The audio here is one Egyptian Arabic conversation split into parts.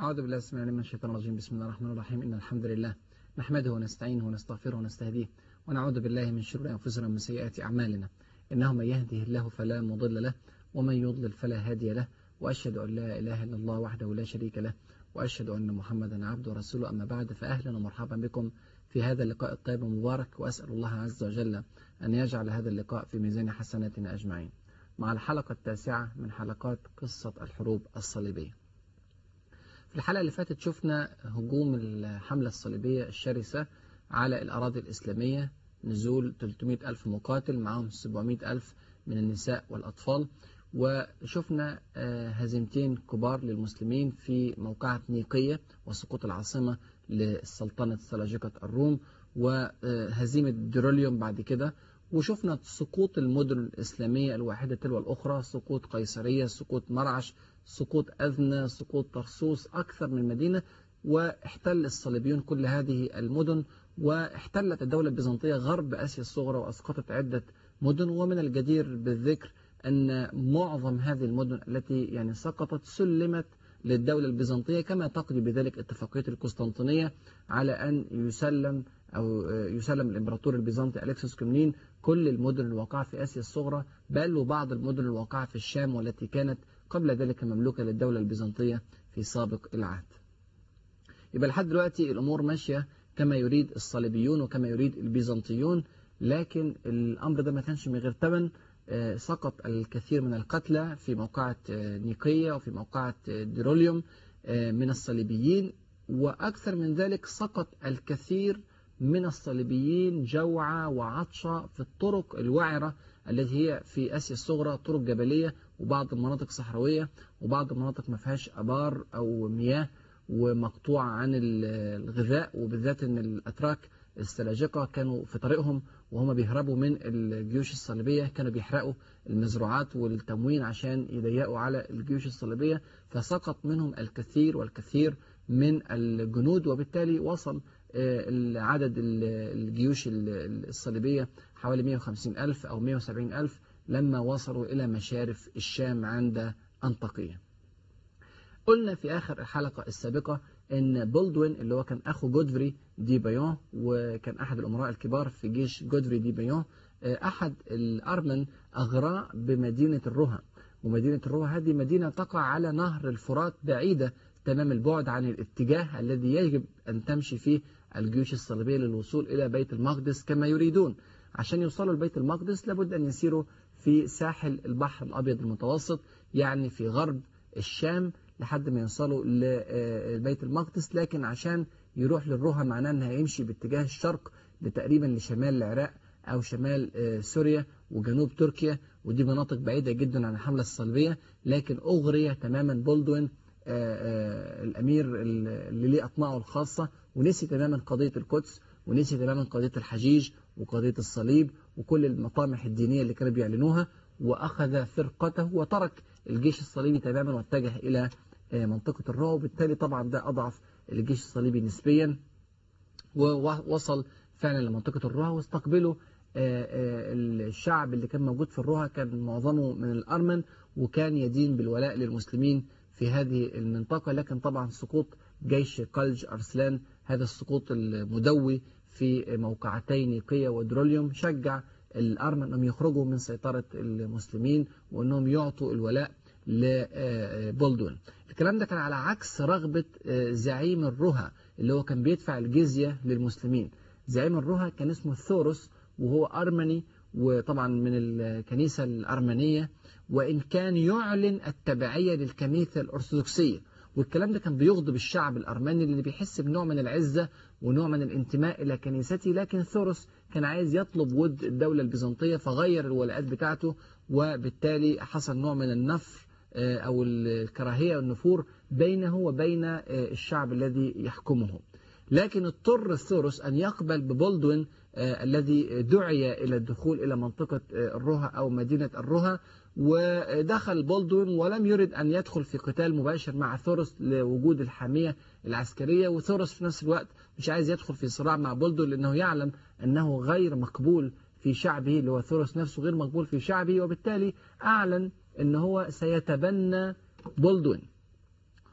أعوذ بالله السميع العليم من الشيطان الرجيم بسم الله الرحمن الرحيم إن الحمد لله نحمده ونستعينه ونستغفره ونستهديه ونعوذ بالله من شرور أنفسنا ومن سيئات أعمالنا إنه من يهده الله فلا مضل له ومن يضلل فلا هادي له وأشهد أن لا إله إلا الله وحده لا شريك له وأشهد أن محمدا عبده ورسوله أما بعد فأهلا ومرحبا بكم في هذا اللقاء الطيب المبارك وأسأل الله عز وجل أن يجعل هذا اللقاء في ميزان حسناتنا أجمعين مع الحلقة التاسعة من حلقات قصة الحروب الصليبية في الحلقة اللي فاتت شفنا هجوم الحملة الصليبية الشرسة على الأراضي الإسلامية نزول 300 ألف مقاتل معهم 700 ألف من النساء والأطفال وشفنا هزيمتين كبار للمسلمين في موقعة نيقية وسقوط العاصمة للسلطنة سلاجقة الروم وهزيمة دروليوم بعد كده وشفنا سقوط المدن الإسلامية الواحدة تلو الأخرى سقوط قيصرية سقوط مرعش سقوط أذنة سقوط طرسوس أكثر من مدينة واحتل الصليبيون كل هذه المدن واحتلت الدولة البيزنطية غرب آسيا الصغرى وأسقطت عدة مدن ومن الجدير بالذكر أن معظم هذه المدن التي يعني سقطت سلمت للدولة البيزنطية كما تقضي بذلك اتفاقية القسطنطينية على أن يسلم أو يسلم الإمبراطور البيزنطي أليكسوس كومنين كل المدن الواقعة في آسيا الصغرى بل وبعض المدن الواقعة في الشام والتي كانت قبل ذلك مملوكة للدولة البيزنطية في سابق العهد يبقى لحد دلوقتي الأمور ماشية كما يريد الصليبيون وكما يريد البيزنطيون لكن الأمر ده ما كانش من غير ثمن سقط الكثير من القتلى في موقعة نيقية وفي موقعة ديروليوم من الصليبيين وأكثر من ذلك سقط الكثير من الصليبيين جوعى وعطشى في الطرق الوعرة التي هي في آسيا الصغرى طرق جبلية وبعض المناطق صحراوية وبعض المناطق ما فيهاش أبار أو مياه ومقطوعة عن الغذاء وبالذات أن الأتراك السلاجقة كانوا في طريقهم وهم بيهربوا من الجيوش الصليبية كانوا بيحرقوا المزروعات والتموين عشان يضيقوا على الجيوش الصليبية فسقط منهم الكثير والكثير من الجنود وبالتالي وصل عدد الجيوش الصليبية حوالي 150 ألف أو 170 ألف لما وصلوا إلى مشارف الشام عند أنطاكية قلنا في آخر الحلقة السابقة ان بولدوين اللي هو كان اخو جودفري دي بايون وكان احد الامراء الكبار في جيش جودفري دي بايون احد الارمن اغراه بمدينه الرها ومدينه الرها هذه مدينه تقع على نهر الفرات بعيده تمام البعد عن الاتجاه الذي يجب ان تمشي فيه الجيوش الصليبيه للوصول الى بيت المقدس كما يريدون عشان يوصلوا لبيت المقدس لابد ان يسيروا في ساحل البحر الابيض المتوسط يعني في غرب الشام لحد ما يوصلوا لبيت المقدس لكن عشان يروح للرها معناه انه هيمشي باتجاه الشرق تقريبا لشمال العراق او شمال سوريا وجنوب تركيا ودي مناطق بعيدة جدا عن الحملة الصليبية لكن أغري تماما بولدوين الأمير اللي ليه أطماعه الخاصة ونسي تماما قضية القدس ونسي تماما قضية الحجيج وقضية الصليب وكل المطامح الدينية اللي كانوا بيعلنوها وأخذ فرقته وترك الجيش الصليبي تماما واتجه إلى منطقة الرها وبالتالي طبعا ده أضعف الجيش الصليبي نسبيا ووصل فعلا لمنطقة الرها واستقبلوا الشعب اللي كان موجود في الرها كان معظمه من الأرمن وكان يدين بالولاء للمسلمين في هذه المنطقة لكن طبعا سقوط جيش قلج أرسلان هذا السقوط المدوي في موقعتي نيقية ودروليوم شجع الأرمن أنهم يخرجوا من سيطرة المسلمين وأنهم يعطوا الولاء لبولدون الكلام ده كان على عكس رغبة زعيم الرها اللي هو كان بيدفع الجزية للمسلمين زعيم الرها كان اسمه ثورس وهو أرمني وطبعا من الكنيسة الأرمنية وإن كان يعلن التبعية للكنيسة الأرثوذكسية والكلام ده كان بيغضب الشعب الأرمني اللي بيحس بنوع من العزة ونوع من الانتماء إلى كنيسته لكن ثورس كان عايز يطلب ود الدولة البيزنطية فغير الولاءات بتاعته وبالتالي حصل نوع من النفر أو الكراهية والنفور بينه وبين الشعب الذي يحكمه لكن اضطر الثورس أن يقبل ببولدوين الذي دعي إلى الدخول إلى منطقة الرها أو مدينة الرها ودخل بولدوين ولم يرد أن يدخل في قتال مباشر مع ثورس لوجود الحامية العسكرية وثورس في نفس الوقت مش عايز يدخل في صراع مع بولدوين لأنه يعلم أنه غير مقبول في شعبه اللي هو ثورس نفسه غير مقبول في شعبه وبالتالي أعلن أن هو سيتبنى بولدوين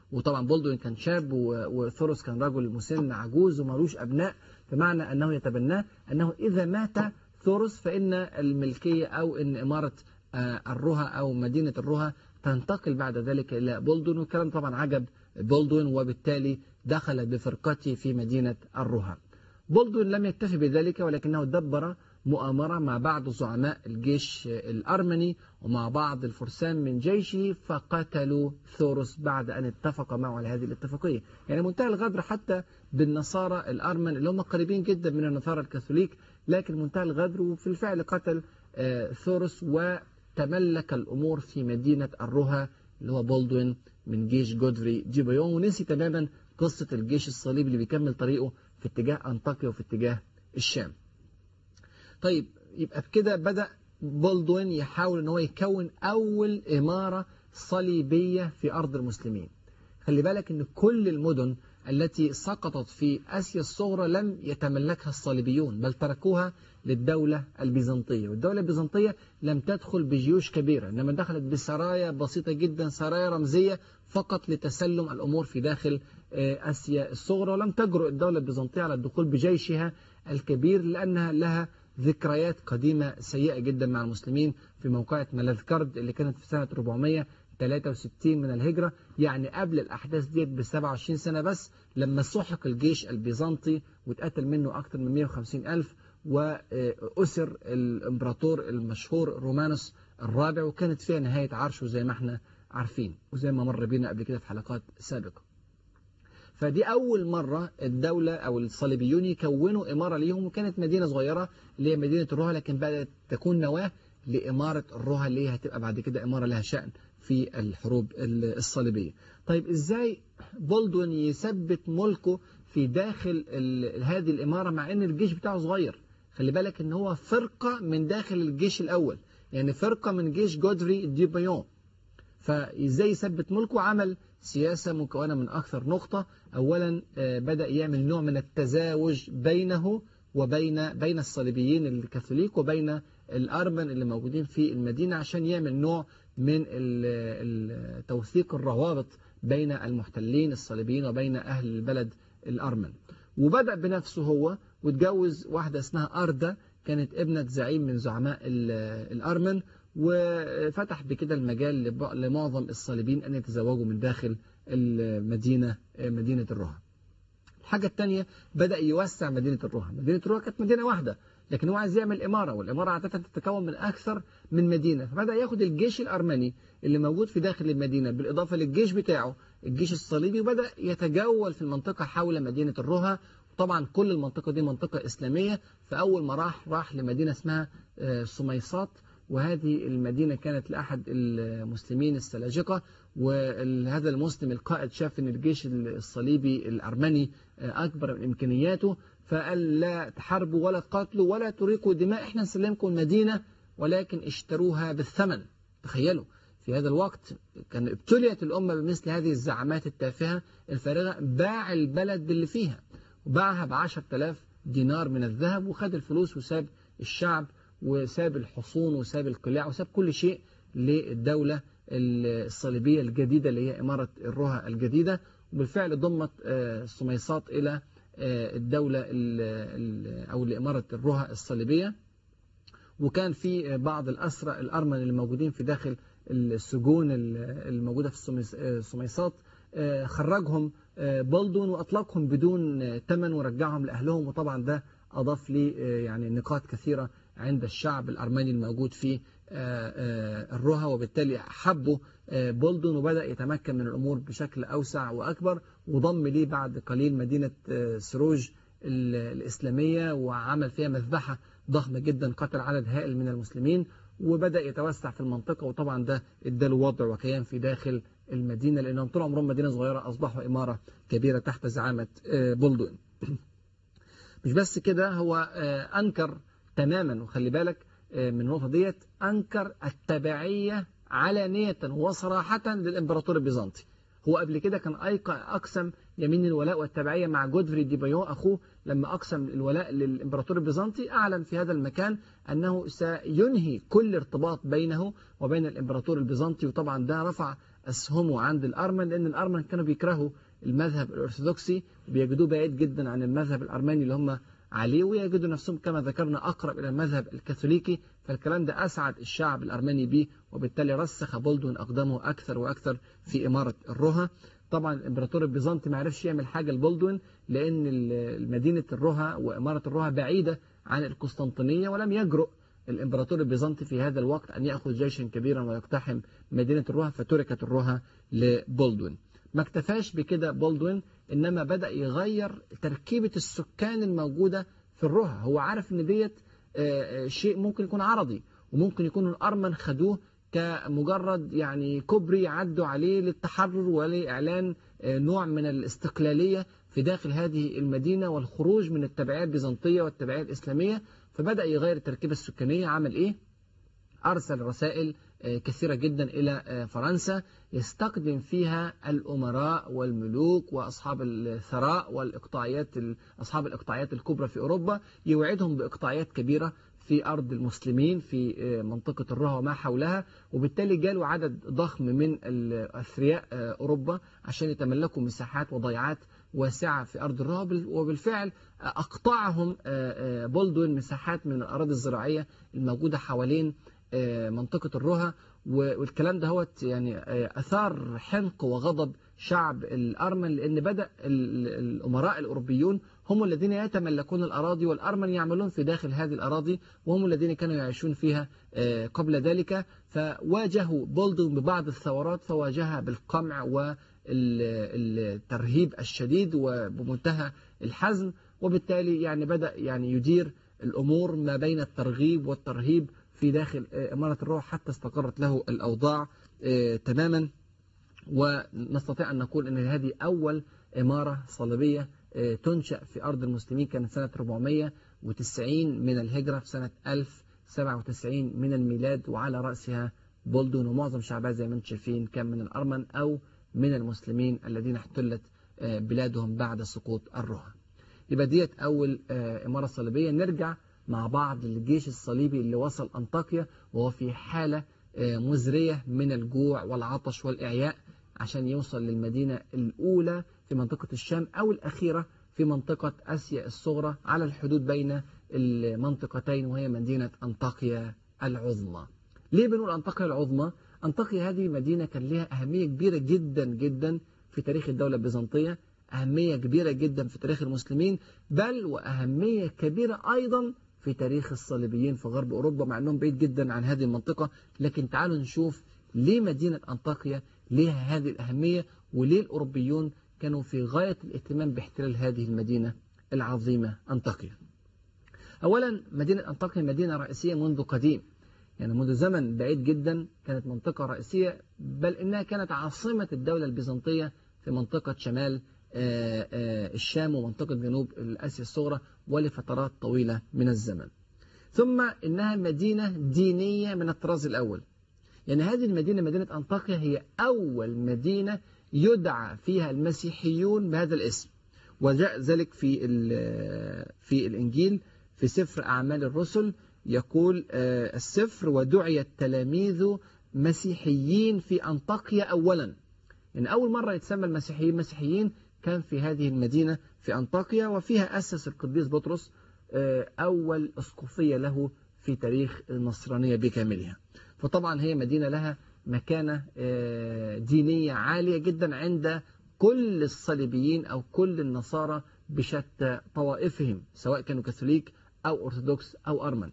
وطبعا بولدوين كان شاب وثورس كان رجل مسن عجوز ومالوش أبناء فمعنى أنه يتبناه أنه إذا مات ثورس فإن الملكية أو إن إمارة الرها أو مدينة الرها تنتقل بعد ذلك إلى بولدون والكلام طبعا عجب بولدون وبالتالي دخل بفرقته في مدينة الرها بولدون لم يكتفي بذلك ولكنه دبر مؤامرة مع بعض زعماء الجيش الأرمني ومع بعض الفرسان من جيشه فقتلوا ثورس بعد أن اتفق معه على هذه الاتفاقية يعني منتهى الغدر حتى بالنصارى الأرمن اللي هم قريبين جدا من النصارى الكاثوليك لكن منتهى الغدر وفي الفعل قتل ثورس وتملك الأمور في مدينة الرها اللي هو بولدوين من جيش جودفري ديبيون ونسي تماما قصة الجيش الصليبي اللي بيكمل طريقه في اتجاه أنطاكيا وفي اتجاه الشام طيب يبقى بكده بدأ بولدوين يحاول ان هو يكون أول إمارة صليبية في أرض المسلمين خلي بالك ان كل المدن التي سقطت في آسيا الصغرى لم يتملكها الصليبيون بل تركوها للدولة البيزنطية والدولة البيزنطية لم تدخل بجيوش كبيرة إنما دخلت بسرايا بسيطة جدا سرايا رمزية فقط لتسلم الأمور في داخل آسيا الصغرى ولم تجرؤ الدولة البيزنطية على الدخول بجيشها الكبير لأنها لها ذكريات قديمة سيئة جدا مع المسلمين في موقعة ملاذكرد اللي كانت في سنة 463 من الهجرة يعني قبل الأحداث ديت ب 27 سنة بس لما سحق الجيش البيزنطي واتقتل منه أكثر من 150 ألف وأسر الإمبراطور المشهور رومانوس الرابع وكانت فيها نهاية عرشه زي ما احنا عارفين وزي ما مر بينا قبل كده في حلقات سابقة فدي أول مرة الدولة أو الصليبيون يكونوا إمارة ليهم وكانت مدينة صغيرة اللي هي مدينة الروها لكن بدأت تكون نواة لإمارة الروها اللي هتبقى بعد كده إمارة لها شأن في الحروب الصليبية طيب إزاي بولدون يثبت ملكه في داخل هذه الإمارة مع أن الجيش بتاعه صغير خلي بالك أن هو فرقة من داخل الجيش الأول يعني فرقة من جيش جودفري ديبيون فإزاي يثبت ملكه عمل سياسة مكونة من أكثر نقطة أولا بدأ يعمل نوع من التزاوج بينه وبين بين الصليبيين الكاثوليك وبين الأرمن اللي موجودين في المدينة عشان يعمل نوع من توثيق الروابط بين المحتلين الصليبيين وبين أهل البلد الأرمن وبدأ بنفسه هو وتجوز واحدة اسمها أردا كانت ابنة زعيم من زعماء الأرمن وفتح بكده المجال لمعظم الصليبيين أن يتزوجوا من داخل المدينة مدينة الرها الحاجة الثانية بدأ يوسع مدينة الرها مدينة الرها كانت مدينة واحدة لكن هو عايز يعمل إمارة والإمارة عادة تتكون من أكثر من مدينة فبدأ ياخد الجيش الأرمني اللي موجود في داخل المدينة بالإضافة للجيش بتاعه الجيش الصليبي وبدأ يتجول في المنطقة حول مدينة الرها طبعا كل المنطقة دي منطقة إسلامية فأول ما راح راح لمدينة اسمها سميصات وهذه المدينة كانت لأحد المسلمين السلاجقة وهذا المسلم القائد شاف أن الجيش الصليبي الأرمني أكبر من إمكانياته فقال لا تحاربوا ولا تقاتلوا ولا تريقوا دماء احنا نسلمكم المدينة ولكن اشتروها بالثمن تخيلوا في هذا الوقت كان ابتليت الأمة بمثل هذه الزعامات التافهة الفارغة باع البلد باللي فيها وباعها بعشر تلاف دينار من الذهب وخد الفلوس وساب الشعب وساب الحصون وساب القلاع وساب كل شيء للدولة الصليبية الجديدة اللي هي إمارة الرها الجديدة وبالفعل ضمت سميصات إلى الدولة أو لإمارة الرها الصليبية وكان في بعض الأسرى الأرمن اللي موجودين في داخل السجون الموجودة في السميصات خرجهم بولدون وأطلقهم بدون ثمن ورجعهم لأهلهم وطبعا ده أضاف لي يعني نقاط كثيرة عند الشعب الأرمني الموجود في الرها وبالتالي حبوا بولدون وبدأ يتمكن من الأمور بشكل أوسع وأكبر وضم ليه بعد قليل مدينة سروج الإسلامية وعمل فيها مذبحة ضخمة جدا قتل عدد هائل من المسلمين وبدأ يتوسع في المنطقة وطبعا ده اداله وضع وكيان في داخل المدينة لأنهم طول عمرهم مدينة صغيرة أصبحوا إمارة كبيرة تحت زعامة بولدون مش بس كده هو أنكر تماما وخلي بالك من النقطة ديت أنكر التبعية علانية وصراحة للإمبراطور البيزنطي هو قبل كده كان أقسم يمين الولاء والتبعية مع جودفري دي بايون أخوه لما أقسم الولاء للإمبراطور البيزنطي أعلن في هذا المكان أنه سينهي كل ارتباط بينه وبين الإمبراطور البيزنطي وطبعا ده رفع أسهمه عند الأرمن لأن الأرمن كانوا بيكرهوا المذهب الأرثوذكسي بيجدوه بعيد جدا عن المذهب الأرماني اللي هم عليه ويجدوا نفسهم كما ذكرنا أقرب إلى المذهب الكاثوليكي فالكلام ده أسعد الشعب الأرمني به وبالتالي رسخ بولدون أقدامه أكثر وأكثر في إمارة الرها طبعا الإمبراطور البيزنطي ما عرفش يعمل حاجة لبولدون لأن مدينة الرها وإمارة الرها بعيدة عن القسطنطينية ولم يجرؤ الإمبراطور البيزنطي في هذا الوقت أن يأخذ جيشا كبيرا ويقتحم مدينة الرها فتركت الرها لبولدوين ما اكتفاش بكده بولدوين إنما بدأ يغير تركيبة السكان الموجودة في الرها هو عارف إن ديت شيء ممكن يكون عرضي وممكن يكون الأرمن خدوه كمجرد يعني كوبري عدوا عليه للتحرر ولإعلان نوع من الاستقلالية في داخل هذه المدينة والخروج من التبعية البيزنطية والتبعية الإسلامية فبدأ يغير التركيبة السكانية عمل إيه؟ أرسل رسائل كثيرة جدا إلى فرنسا يستخدم فيها الأمراء والملوك وأصحاب الثراء والإقطاعيات أصحاب الإقطاعيات الكبرى في أوروبا يوعدهم بإقطاعيات كبيرة في أرض المسلمين في منطقة الرها وما حولها وبالتالي جاله عدد ضخم من أثرياء أوروبا عشان يتملكوا مساحات وضيعات واسعة في أرض الرها وبالفعل أقطعهم بولدوين مساحات من الأراضي الزراعية الموجودة حوالين منطقة الرها والكلام ده هو يعني أثار حنق وغضب شعب الأرمن لأن بدأ الأمراء الأوروبيون هم الذين يتملكون الأراضي والأرمن يعملون في داخل هذه الأراضي وهم الذين كانوا يعيشون فيها قبل ذلك فواجهوا بولدون ببعض الثورات فواجهها بالقمع والترهيب الشديد وبمنتهى الحزم وبالتالي يعني بدأ يعني يدير الأمور ما بين الترغيب والترهيب في داخل إمارة الروح حتى استقرت له الأوضاع تماما ونستطيع أن نقول أن هذه أول إمارة صليبية تنشأ في أرض المسلمين كانت سنة 490 من الهجرة في سنة 1097 من الميلاد وعلى رأسها بولدون ومعظم شعبها زي ما انتم شايفين كان من الأرمن أو من المسلمين الذين احتلت بلادهم بعد سقوط الرها يبقى ديت أول إمارة صليبية نرجع مع بعض للجيش الصليبي اللي وصل أنطاكيا وهو في حالة مزرية من الجوع والعطش والإعياء عشان يوصل للمدينة الأولى في منطقة الشام أو الأخيرة في منطقة أسيا الصغرى على الحدود بين المنطقتين وهي مدينة أنطاكيا العظمى ليه بنقول أنطاكيا العظمى؟ أنطاكيا هذه مدينة كان لها أهمية كبيرة جدا جدا في تاريخ الدولة البيزنطية أهمية كبيرة جدا في تاريخ المسلمين بل وأهمية كبيرة أيضا في تاريخ الصليبيين في غرب أوروبا مع أنهم بعيد جدا عن هذه المنطقة لكن تعالوا نشوف ليه مدينة أنطاكيا ليها هذه الأهمية وليه الأوروبيون كانوا في غاية الاهتمام باحتلال هذه المدينة العظيمة أنطاكيا أولا مدينة أنطاكيا مدينة رئيسية منذ قديم يعني منذ زمن بعيد جدا كانت منطقة رئيسية بل إنها كانت عاصمة الدولة البيزنطية في منطقة شمال الشام ومنطقة جنوب آسيا الصغرى ولفترات طويلة من الزمن ثم إنها مدينة دينية من الطراز الأول يعني هذه المدينة مدينة أنطاكيا هي أول مدينة يدعى فيها المسيحيون بهذا الاسم وجاء ذلك في في الإنجيل في سفر أعمال الرسل يقول السفر ودعي التلاميذ مسيحيين في أنطاكيا أولا يعني أول مرة يتسمى المسيحيين مسيحيين كان في هذه المدينة في أنطاكيا وفيها أسس القديس بطرس أول أسقفية له في تاريخ النصرانية بكاملها فطبعا هي مدينة لها مكانة دينية عالية جدا عند كل الصليبيين أو كل النصارى بشتى طوائفهم سواء كانوا كاثوليك أو أرثوذكس أو أرمن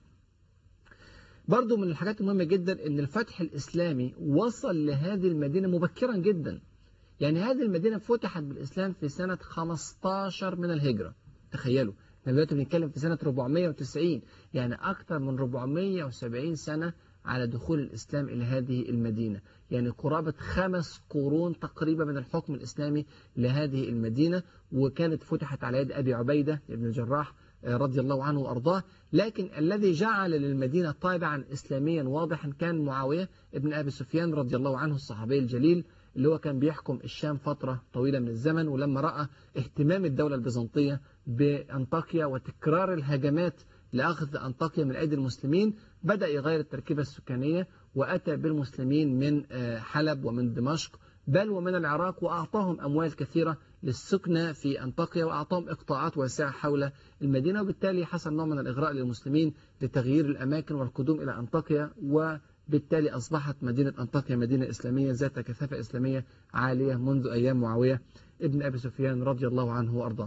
برضو من الحاجات المهمة جدا أن الفتح الإسلامي وصل لهذه المدينة مبكرا جدا يعني هذه المدينة فتحت بالإسلام في سنة 15 من الهجرة تخيلوا احنا دلوقتي بنتكلم في سنة 490 يعني أكثر من 470 سنة على دخول الإسلام إلى هذه المدينة يعني قرابة خمس قرون تقريبا من الحكم الإسلامي لهذه المدينة وكانت فتحت على يد أبي عبيدة بن الجراح رضي الله عنه وأرضاه لكن الذي جعل للمدينة طابعا إسلاميا واضحا كان معاوية ابن أبي سفيان رضي الله عنه الصحابي الجليل اللي هو كان بيحكم الشام فترة طويلة من الزمن ولما رأى اهتمام الدولة البيزنطية بأنطاكيا وتكرار الهجمات لأخذ أنطاكيا من أيدي المسلمين بدأ يغير التركيبة السكانية وأتى بالمسلمين من حلب ومن دمشق بل ومن العراق وأعطاهم أموال كثيرة للسكنة في أنطاكيا وأعطاهم إقطاعات واسعة حول المدينة وبالتالي حصل نوع من الإغراء للمسلمين لتغيير الأماكن والقدوم إلى أنطاكيا وبالتالي أصبحت مدينة أنطاكيا مدينة إسلامية ذات كثافة إسلامية عالية منذ أيام معاوية ابن أبي سفيان رضي الله عنه وأرضاه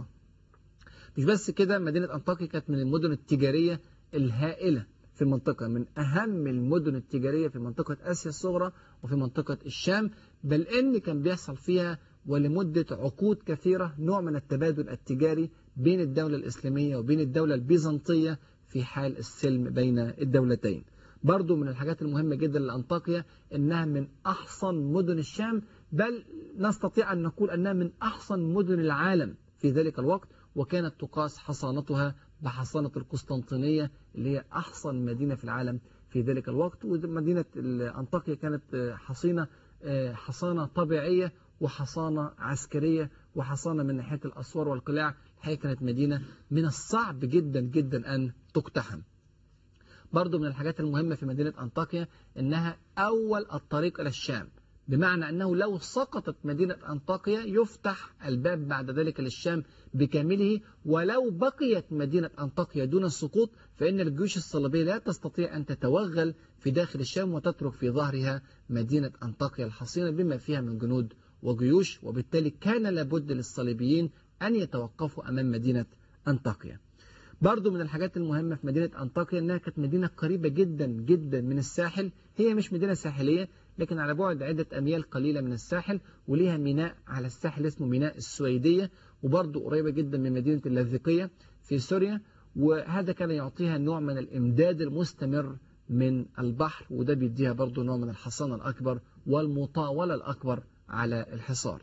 مش بس كده مدينة أنطاكيا كانت من المدن التجارية الهائلة في المنطقة من أهم المدن التجارية في منطقة آسيا الصغرى وفي منطقة الشام بل إن كان بيحصل فيها ولمدة عقود كثيرة نوع من التبادل التجاري بين الدولة الإسلامية وبين الدولة البيزنطية في حال السلم بين الدولتين برضو من الحاجات المهمة جدا لأنطاكيا إنها من أحصن مدن الشام بل نستطيع أن نقول أنها من أحصن مدن العالم في ذلك الوقت وكانت تقاس حصانتها بحصانة القسطنطينية اللي هي أحصن مدينة في العالم في ذلك الوقت ومدينة أنطاكيا كانت حصينة حصانة طبيعية وحصانة عسكرية وحصانة من ناحية الأسوار والقلاع الحقيقة كانت مدينة من الصعب جدا جدا أن تقتحم برضو من الحاجات المهمة في مدينة أنطاكيا إنها أول الطريق إلى الشام بمعنى أنه لو سقطت مدينة أنطاكيا يفتح الباب بعد ذلك للشام بكامله ولو بقيت مدينة أنطاكيا دون السقوط فإن الجيوش الصليبية لا تستطيع أن تتوغل في داخل الشام وتترك في ظهرها مدينة أنطاكيا الحصينة بما فيها من جنود وجيوش وبالتالي كان لابد للصليبيين أن يتوقفوا أمام مدينة أنطاكيا برضو من الحاجات المهمة في مدينة أنطاكيا أنها كانت مدينة قريبة جدا جدا من الساحل هي مش مدينة ساحلية لكن على بعد عدة أميال قليلة من الساحل وليها ميناء على الساحل اسمه ميناء السويدية وبرضو قريبة جدا من مدينة اللاذقية في سوريا وهذا كان يعطيها نوع من الإمداد المستمر من البحر وده بيديها برضو نوع من الحصانة الأكبر والمطاولة الأكبر على الحصار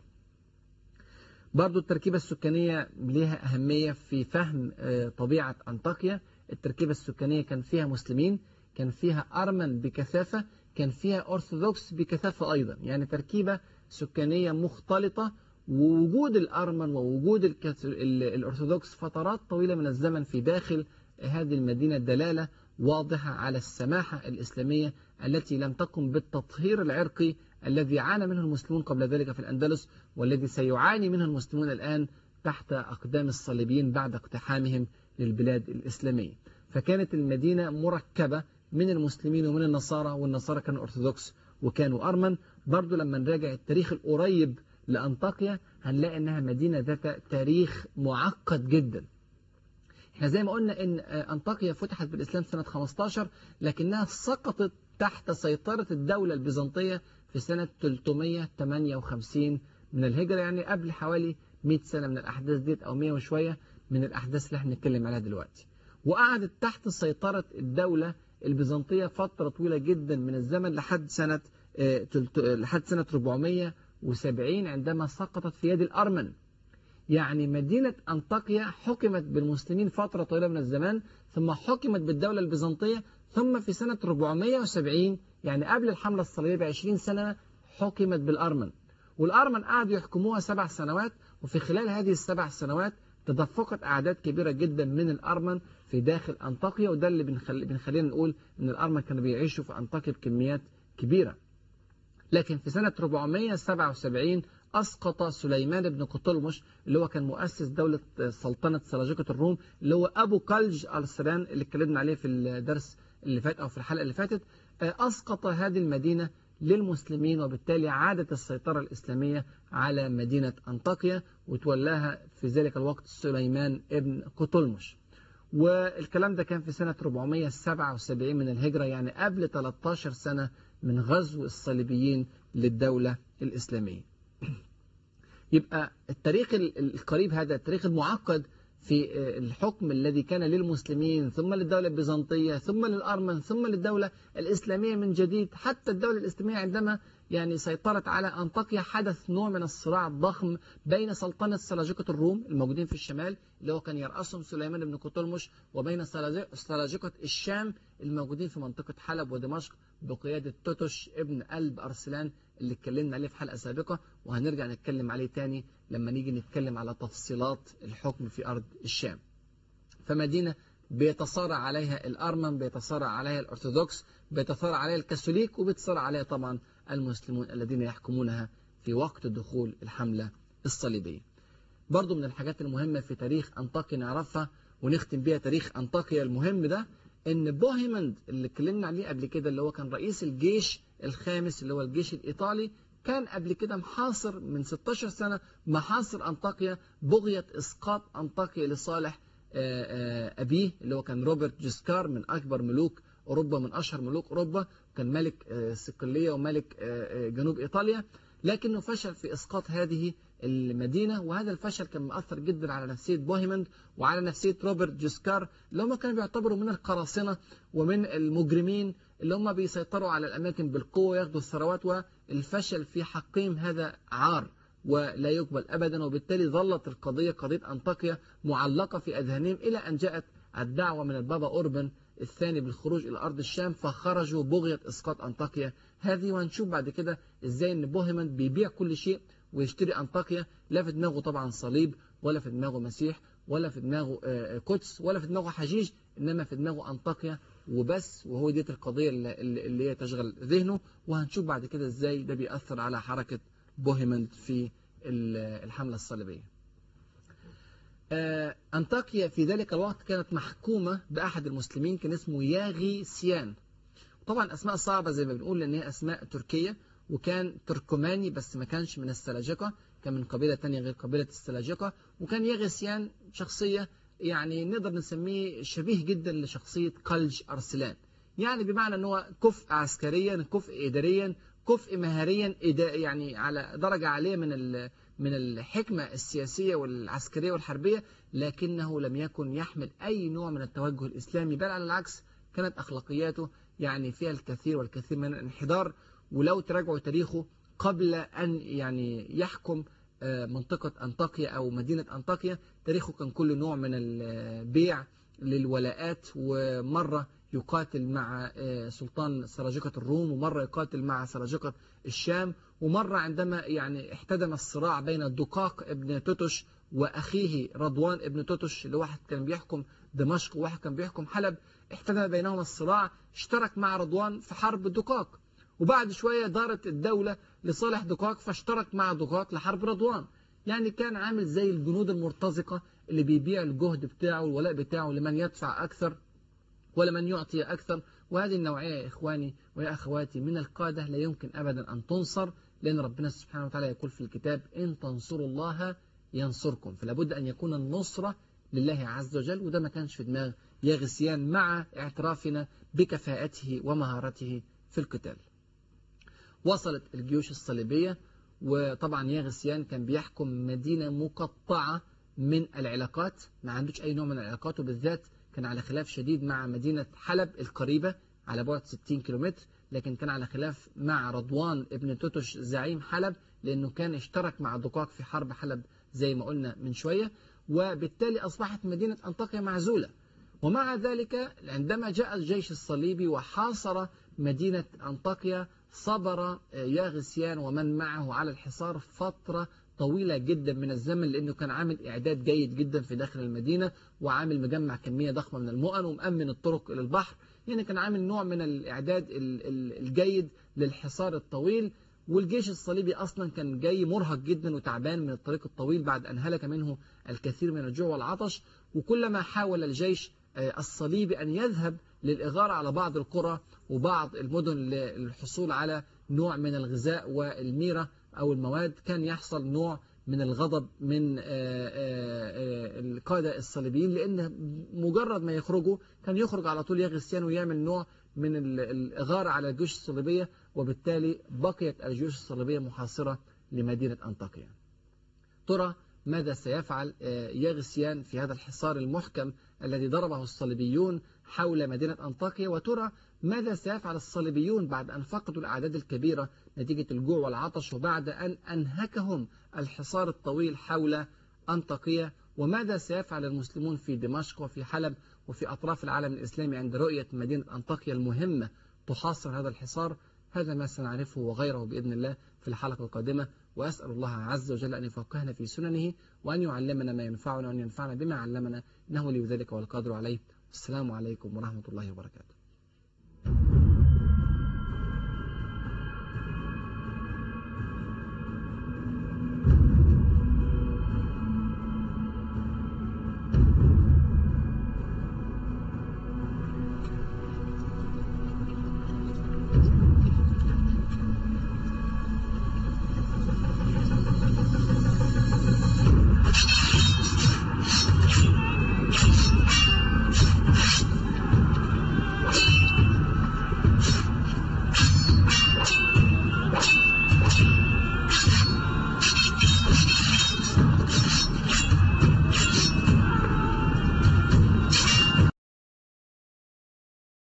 برضو التركيبة السكانية لها أهمية في فهم طبيعة أنطاكيا التركيبة السكانية كان فيها مسلمين كان فيها أرمن بكثافة كان فيها أرثوذكس بكثافة أيضا يعني تركيبة سكانية مختلطة ووجود الأرمن ووجود الأرثوذكس فترات طويلة من الزمن في داخل هذه المدينة دلالة واضحة على السماحة الإسلامية التي لم تقم بالتطهير العرقي الذي عانى منه المسلمون قبل ذلك في الأندلس والذي سيعاني منه المسلمون الآن تحت أقدام الصليبيين بعد اقتحامهم للبلاد الإسلامية فكانت المدينة مركبة من المسلمين ومن النصارى والنصارى كانوا أرثوذكس وكانوا أرمن برضو لما نراجع التاريخ القريب لأنطاكيا هنلاقي أنها مدينة ذات تاريخ معقد جدا احنا زي ما قلنا ان أنطاكيا فتحت بالإسلام سنة 15 لكنها سقطت تحت سيطرة الدولة البيزنطية في سنة 358 من الهجرة يعني قبل حوالي 100 سنة من الأحداث ديت أو 100 وشوية من الأحداث اللي احنا بنتكلم عليها دلوقتي وقعدت تحت سيطرة الدولة البيزنطية فترة طويلة جدا من الزمن لحد سنة لحد سنة 470 عندما سقطت في يد الأرمن يعني مدينة أنطاكيا حكمت بالمسلمين فترة طويلة من الزمان ثم حكمت بالدولة البيزنطية ثم في سنة 470 يعني قبل الحملة الصليبية ب 20 سنة حكمت بالأرمن والأرمن قعدوا يحكموها سبع سنوات وفي خلال هذه السبع سنوات تدفقت أعداد كبيرة جدا من الأرمن في داخل أنطاكيا وده اللي بنخلي بنخلينا نقول إن الأرمن كانوا بيعيشوا في أنطاكيا بكميات كبيرة لكن في سنة 477 أسقط سليمان بن قطلمش اللي هو كان مؤسس دولة سلطنة سلاجقة الروم اللي هو أبو قلج السران اللي اتكلمنا عليه في الدرس اللي فات أو في الحلقة اللي فاتت أسقط هذه المدينة للمسلمين وبالتالي عادت السيطرة الإسلامية على مدينة أنطاكيا وتولاها في ذلك الوقت سليمان ابن قطلمش والكلام ده كان في سنة 477 من الهجرة يعني قبل 13 سنة من غزو الصليبيين للدولة الإسلامية يبقى التاريخ القريب هذا التاريخ المعقد في الحكم الذي كان للمسلمين ثم للدولة البيزنطية ثم للأرمن ثم للدولة الإسلامية من جديد حتى الدولة الإسلامية عندما يعني سيطرت على أنطاكيا حدث نوع من الصراع الضخم بين سلطنة سلاجقة الروم الموجودين في الشمال اللي هو كان يرأسهم سليمان بن قطلمش وبين سلاجقة الشام الموجودين في منطقة حلب ودمشق بقيادة توتش ابن قلب أرسلان اللي اتكلمنا عليه في حلقة سابقة وهنرجع نتكلم عليه تاني لما نيجي نتكلم على تفصيلات الحكم في أرض الشام فمدينة بيتصارع عليها الأرمن بيتصارع عليها الأرثوذكس بيتصارع عليها الكاثوليك وبيتصارع عليها طبعا المسلمون الذين يحكمونها في وقت دخول الحملة الصليبية برضو من الحاجات المهمة في تاريخ أنطاكيا نعرفها ونختم بيها تاريخ أنطاكيا المهم ده ان بوهيمند اللي اتكلمنا عليه قبل كده اللي هو كان رئيس الجيش الخامس اللي هو الجيش الإيطالي كان قبل كده محاصر من 16 سنة محاصر أنطاكيا بغية إسقاط أنطاكيا لصالح أبيه اللي هو كان روبرت جيسكار من أكبر ملوك أوروبا من أشهر ملوك أوروبا كان ملك صقلية وملك جنوب إيطاليا لكنه فشل في إسقاط هذه المدينة وهذا الفشل كان مأثر جدا على نفسية بوهيمند وعلى نفسية روبرت جيسكار اللي هم كانوا بيعتبروا من القراصنة ومن المجرمين اللي هم بيسيطروا على الأماكن بالقوة ياخدوا الثروات والفشل في حقهم هذا عار ولا يقبل أبدا وبالتالي ظلت القضية قضية أنطاكيا معلقة في أذهانهم إلى أن جاءت الدعوة من البابا أوربن الثاني بالخروج إلى أرض الشام فخرجوا بغية إسقاط أنطاكيا هذه وهنشوف بعد كده إزاي أن بوهيمند بيبيع كل شيء ويشتري أنطاكيا لا في دماغه طبعا صليب ولا في دماغه مسيح ولا في دماغه قدس ولا في دماغه حجيج إنما في دماغه أنطاكيا وبس وهو دي القضية اللي هي تشغل ذهنه وهنشوف بعد كده إزاي ده بيأثر على حركة بوهيمند في الحملة الصليبية أنطاكيا في ذلك الوقت كانت محكومة بأحد المسلمين كان اسمه ياغي سيان طبعا أسماء صعبة زي ما بنقول لأن هي أسماء تركية وكان تركماني بس ما كانش من السلاجقة كان من قبيلة تانية غير قبيلة السلاجقة وكان ياغي سيان شخصية يعني نقدر نسميه شبيه جدا لشخصية قلج أرسلان يعني بمعنى أنه هو كفء عسكريا كفء إداريا كفء مهاريا يعني على درجة عالية من من الحكمة السياسية والعسكرية والحربية لكنه لم يكن يحمل أي نوع من التوجه الإسلامي بل على العكس كانت أخلاقياته يعني فيها الكثير والكثير من الانحدار ولو تراجعوا تاريخه قبل أن يعني يحكم منطقة أنطاكيا أو مدينة أنطاكيا تاريخه كان كل نوع من البيع للولاءات ومرة يقاتل مع سلطان سلاجقة الروم ومرة يقاتل مع سلاجقة الشام ومرة عندما يعني احتدم الصراع بين الدقاق ابن توتش وأخيه رضوان ابن توتش اللي واحد كان بيحكم دمشق وواحد كان بيحكم حلب احتدم بينهما الصراع اشترك مع رضوان في حرب الدقاق وبعد شوية دارت الدولة لصالح دقاق فاشترك مع دقاق لحرب رضوان يعني كان عامل زي الجنود المرتزقة اللي بيبيع الجهد بتاعه والولاء بتاعه لمن يدفع أكثر ولمن يعطي أكثر وهذه النوعية يا إخواني ويا أخواتي من القادة لا يمكن أبدا أن تنصر لأن ربنا سبحانه وتعالى يقول في الكتاب إن تنصروا الله ينصركم فلا بد أن يكون النصرة لله عز وجل وده ما كانش في دماغ ياغسيان مع اعترافنا بكفاءته ومهارته في القتال وصلت الجيوش الصليبية وطبعا ياغسيان كان بيحكم مدينة مقطعة من العلاقات ما عندوش أي نوع من العلاقات وبالذات كان على خلاف شديد مع مدينة حلب القريبة على بعد 60 كيلومتر لكن كان على خلاف مع رضوان ابن توتش زعيم حلب لأنه كان اشترك مع دقاق في حرب حلب زي ما قلنا من شوية وبالتالي أصبحت مدينة أنطاكيا معزولة ومع ذلك عندما جاء الجيش الصليبي وحاصر مدينة أنطاكيا صبر ياغسيان ومن معه على الحصار فترة طويلة جدا من الزمن لأنه كان عامل إعداد جيد جدا في داخل المدينة وعامل مجمع كمية ضخمة من المؤن ومأمن الطرق إلى البحر يعني كان عامل نوع من الإعداد الجيد للحصار الطويل والجيش الصليبي أصلا كان جاي مرهق جدا وتعبان من الطريق الطويل بعد أن هلك منه الكثير من الجوع والعطش وكلما حاول الجيش الصليبي أن يذهب للإغارة على بعض القرى وبعض المدن للحصول على نوع من الغذاء والميرة أو المواد كان يحصل نوع من الغضب من القادة الصليبيين لأن مجرد ما يخرجوا كان يخرج على طول يغسيان ويعمل نوع من الإغارة على الجيوش الصليبية وبالتالي بقيت الجيوش الصليبية محاصرة لمدينة أنطاكيا ترى ماذا سيفعل يغسيان في هذا الحصار المحكم الذي ضربه الصليبيون حول مدينة أنطاكيا وترى ماذا سيفعل الصليبيون بعد أن فقدوا الأعداد الكبيرة نتيجة الجوع والعطش وبعد أن أنهكهم الحصار الطويل حول أنطاكيا وماذا سيفعل المسلمون في دمشق وفي حلب وفي أطراف العالم الإسلامي عند رؤية مدينة أنطاكيا المهمة تحاصر هذا الحصار هذا ما سنعرفه وغيره بإذن الله في الحلقة القادمة وأسأل الله عز وجل أن يفقهنا في سننه وأن يعلمنا ما ينفعنا وأن ينفعنا بما علمنا إنه لي ذلك والقادر عليه السلام عليكم ورحمة الله وبركاته